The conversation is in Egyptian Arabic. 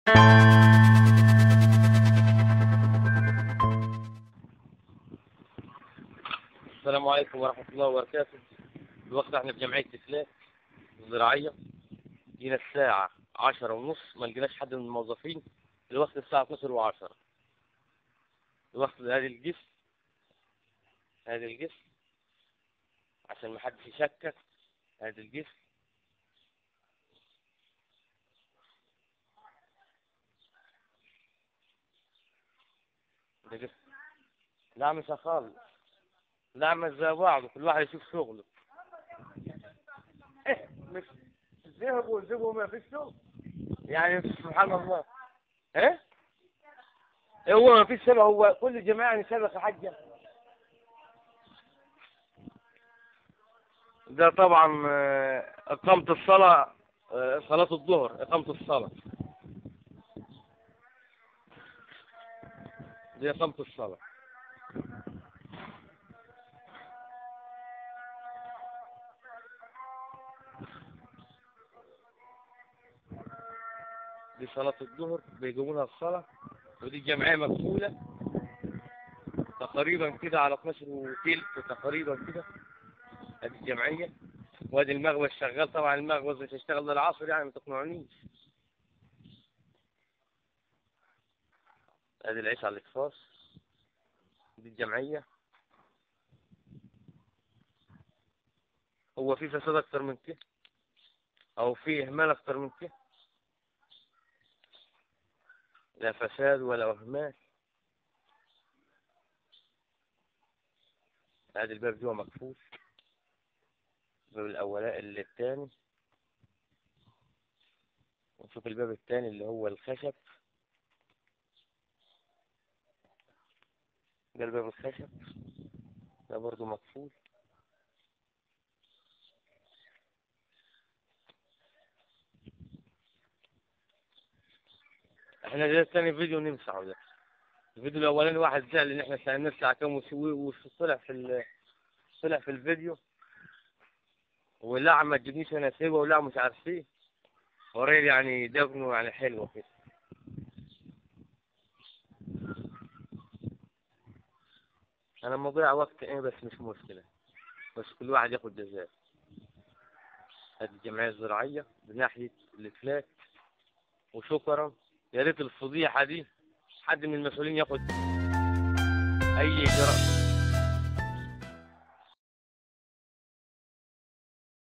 السلام عليكم ورحمة الله وبركاته الوقت احنا في جمعية تفلاح الزراعية جينا الساعة عشرة ونص ما لقيناش حد من الموظفين الوقت الساعة 12 وعشرة الوقت هذه الجسم هذه الجسم عشان ما حدش يشكك هذه الجسم ده جسم لا مش خالص لا مش زي بعض كل واحد يشوف شغله إيه مش ذهبوا ذهبوا ما فيش شغل يعني سبحان الله ايه إيه هو ما فيش سبق هو كل جماعة سبق حجة ده طبعا آه، إقامة الصلاة آه، صلاة الظهر إقامة الصلاة دي إقامة الصلاة دي صلاة الظهر بيجيبوا الصلاة ودي الجمعية مقفولة تقريبا كده على 12 وتلت تقريبا كده ادي الجمعية وادي المخبز شغال طبعا المخبز مش هيشتغل للعصر يعني ما تقنعنيش ادي العيش على الاقفاص دي الجمعية هو في فساد اكتر من كده او في اهمال اكتر من كده لا فساد ولا اهمال ادي الباب جوه مقفول الباب الاولاني اللي الثاني ونشوف الباب الثاني اللي هو الخشب ده الباب الخشب ده برضو مقفول احنا ده تاني فيديو نمسحه ده الفيديو الاولاني واحد زعل ان احنا سألنا الساعة كام وسوي وطلع في ال... طلع في الفيديو ولا ما تجيبنيش انا سيبه ولا مش عارف ايه وريل يعني دفنه يعني حلوة كده انا مضيع وقت ايه بس مش مشكلة بس كل واحد ياخد جزاء هذه الجمعية الزراعية بناحية الافلاك وشكرا يا ريت الفضيحة دي حد من المسؤولين ياخد اي اجراء